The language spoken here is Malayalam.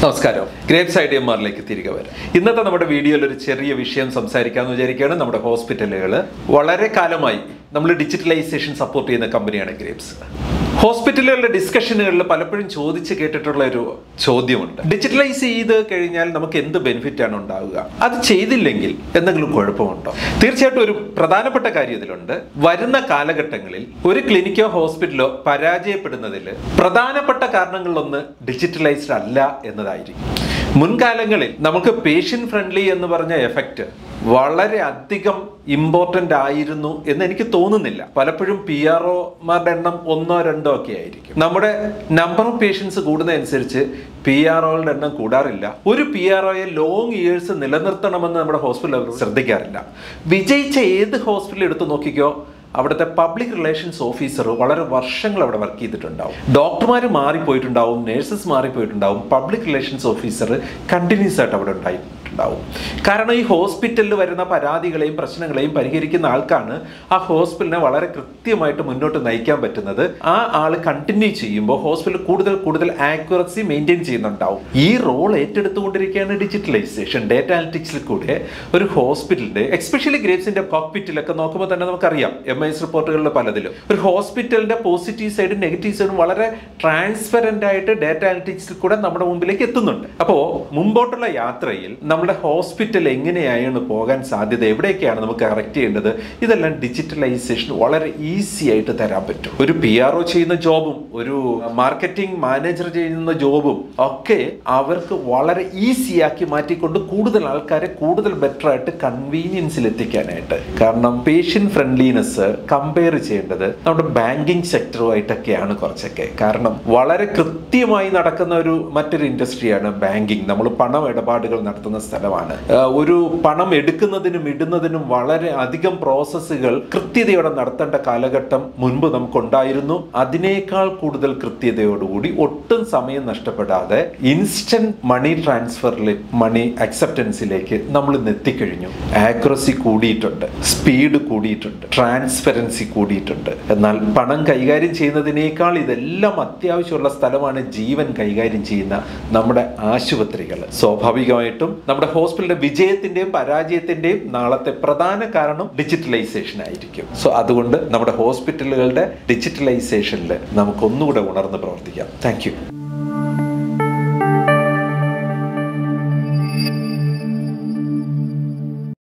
നമസ്കാരം ഗ്രേപ്സ് ഐ ഡി എം ആറിലേക്ക് തിരികെ വരാം ഇന്നത്തെ നമ്മുടെ വീഡിയോയിൽ ഒരു ചെറിയ വിഷയം സംസാരിക്കാമെന്ന് വിചാരിക്കുകയാണ് നമ്മുടെ ഹോസ്പിറ്റലുകൾ വളരെ കാലമായി നമ്മൾ ഡിജിറ്റലൈസേഷൻ സപ്പോർട്ട് ചെയ്യുന്ന കമ്പനിയാണ് ഗ്രേപ്സ് ഹോസ്പിറ്റലുകളുടെ ഡിസ്കഷനുകളിൽ പലപ്പോഴും ചോദിച്ച് കേട്ടിട്ടുള്ള ഒരു ചോദ്യമുണ്ട് ഡിജിറ്റലൈസ് ചെയ്ത് കഴിഞ്ഞാൽ നമുക്ക് എന്ത് ബെനിഫിറ്റ് ആണ് ഉണ്ടാവുക അത് ചെയ്തില്ലെങ്കിൽ എന്തെങ്കിലും കുഴപ്പമുണ്ടോ തീർച്ചയായിട്ടും ഒരു പ്രധാനപ്പെട്ട കാര്യം ഇതിലുണ്ട് വരുന്ന കാലഘട്ടങ്ങളിൽ ഒരു ക്ലിനിക്കോ ഹോസ്പിറ്റലോ പരാജയപ്പെടുന്നതിൽ പ്രധാനപ്പെട്ട കാരണങ്ങളിലൊന്ന് ഡിജിറ്റലൈസ്ഡ് അല്ല എന്നതായിരിക്കും മുൻകാലങ്ങളിൽ നമുക്ക് പേഷ്യൻ ഫ്രണ്ട്ലി എന്ന് പറഞ്ഞ എഫക്റ്റ് വളരെ അധികം ഇമ്പോർട്ടൻ്റ് ആയിരുന്നു എന്ന് എനിക്ക് തോന്നുന്നില്ല പലപ്പോഴും പി ആർ ഒമാരുടെ എണ്ണം ഒന്നോ രണ്ടോ ഒക്കെ ആയിരിക്കും നമ്മുടെ നമ്പർ ഓഫ് പേഷ്യൻസ് കൂടുന്നതനുസരിച്ച് പി ആർ ഒകളുടെ എണ്ണം കൂടാറില്ല ഒരു പി ആർ ഒയെ ലോങ് ഇയേഴ്സ് നിലനിർത്തണമെന്ന് നമ്മുടെ ഹോസ്പിറ്റൽ ശ്രദ്ധിക്കാറില്ല വിജയിച്ച ഏത് ഹോസ്പിറ്റൽ എടുത്ത് നോക്കിക്കോ അവിടുത്തെ പബ്ലിക് റിലേഷൻസ് ഓഫീസർ വളരെ വർഷങ്ങൾ അവിടെ വർക്ക് ചെയ്തിട്ടുണ്ടാവും ഡോക്ടർമാർ മാറിപ്പോയിട്ടുണ്ടാവും നേഴ്സസ് മാറിപ്പോയിട്ടുണ്ടാവും പബ്ലിക് റിലേഷൻസ് ഓഫീസർ കണ്ടിന്യൂസ് ആയിട്ട് അവിടെ ഉണ്ടായിട്ടുണ്ടാവും കാരണം ഈ ഹോസ്പിറ്റലിൽ വരുന്ന പരാതികളെയും പ്രശ്നങ്ങളെയും പരിഹരിക്കുന്ന ആൾക്കാണ് ആ ഹോസ്പിറ്റലിനെ വളരെ കൃത്യമായിട്ട് മുന്നോട്ട് നയിക്കാൻ പറ്റുന്നത് ആ ആൾ കണ്ടിന്യൂ ചെയ്യുമ്പോൾ ഹോസ്പിറ്റൽ കൂടുതൽ കൂടുതൽ ആക്യുറസി മെയിൻറ്റെയിൻ ചെയ്യുന്നുണ്ടാവും ഈ റോൾ ഏറ്റെടുത്തുകൊണ്ടിരിക്കുകയാണ് ഡിജിറ്റലൈസേഷൻ ഡേറ്റ അനലിറ്റിക്സിൽ കൂടെ ഒരു ഹോസ്പിറ്റലിന്റെ എക്സ്പെഷ്യലി ഗ്രേപ്സിന്റെ കോക്പിറ്റിലൊക്കെ നോക്കുമ്പോൾ തന്നെ നമുക്കറിയാം എം എസ് റിപ്പോർട്ടുകളിൽ പലതിലും ഒരു ഹോസ്പിറ്റലിന്റെ പോസിറ്റീവ് സൈഡും നെഗറ്റീവ് സൈഡും വളരെ ട്രാൻസ്പെറന്റ് ആയിട്ട് ഡേറ്റ അനലിറ്റിക്സിൽ കൂടെ നമ്മുടെ മുമ്പിലേക്ക് എത്തുന്നുണ്ട് അപ്പോൾ മുമ്പോട്ടുള്ള യാത്രയിൽ നമ്മുടെ ഹോസ്പിറ്റൽ എങ്ങനെയാണ് പോകാൻ സാധ്യത എവിടെയൊക്കെയാണ് നമുക്ക് കറക്റ്റ് ചെയ്യേണ്ടത് ഇതെല്ലാം ഡിജിറ്റലൈസേഷൻ വളരെ ഈസി ആയിട്ട് തരാൻ പറ്റും ഒരു പി ആർ ഒ ചെയ്യുന്ന ജോബും ഒരു മാർക്കറ്റിംഗ് മാനേജർ ചെയ്യുന്ന ജോബും ഒക്കെ അവർക്ക് വളരെ ഈസി ആക്കി മാറ്റിക്കൊണ്ട് കൂടുതൽ ആൾക്കാരെ കൂടുതൽ ബെറ്റർ ആയിട്ട് കൺവീനിയൻസിൽ എത്തിക്കാനായിട്ട് കാരണം പേഷ്യൻ ഫ്രണ്ട്ലിനെസ് കമ്പയർ ചെയ്യേണ്ടത് നമ്മുടെ ബാങ്കിങ് സെക്ടറുമായിട്ടൊക്കെയാണ് കുറച്ചൊക്കെ കാരണം വളരെ കൃത്യമായി നടക്കുന്ന ഒരു മറ്റൊരു ഇൻഡസ്ട്രിയാണ് ബാങ്കിങ് നമ്മൾ പണം ഇടപാടുകൾ നടത്തുന്ന സ്ഥലമാണ് ആഹ് ഒരു പണം എടുക്കുന്നതിനും ഇടുന്നതിനും വളരെ അധികം പ്രോസസ്സുകൾ കൃത്യതയോടെ നടത്തേണ്ട കാലഘട്ടം മുൻപ് നമുക്കുണ്ടായിരുന്നു അതിനേക്കാൾ കൂടുതൽ കൃത്യതയോടുകൂടി ഒട്ടും സമയം നഷ്ടപ്പെടാതെ ഇൻസ്റ്റന്റ് മണി ട്രാൻസ്ഫറിൽ മണി അക്സെപ്റ്റൻസിലേക്ക് നമ്മൾ ഇന്ന് എത്തിക്കഴിഞ്ഞു ആക്യുറസി കൂടിയിട്ടുണ്ട് സ്പീഡ് കൂടിയിട്ടുണ്ട് ട്രാൻസ്പെറൻസി കൂടിയിട്ടുണ്ട് എന്നാൽ പണം കൈകാര്യം ചെയ്യുന്നതിനേക്കാൾ ഇതെല്ലാം അത്യാവശ്യമുള്ള സ്ഥലമാണ് ജീവൻ കൈകാര്യം ചെയ്യുന്ന നമ്മുടെ ആശുപത്രികൾ സ്വാഭാവികമായിട്ടും നമ്മുടെ ഹോസ്പിറ്റലിന്റെ വിജയത്തിന്റെയും പരാജയത്തിന്റെയും നാളത്തെ പ്രധാന കാരണം ഡിജിറ്റലൈസേഷൻ ആയിരിക്കും സോ അതുകൊണ്ട് നമ്മുടെ ഹോസ്പിറ്റലുകളുടെ ഡിജിറ്റലൈസേഷനിൽ നമുക്ക് ഒന്നുകൂടെ ഉണർന്ന് പ്രവർത്തിക്കാം താങ്ക്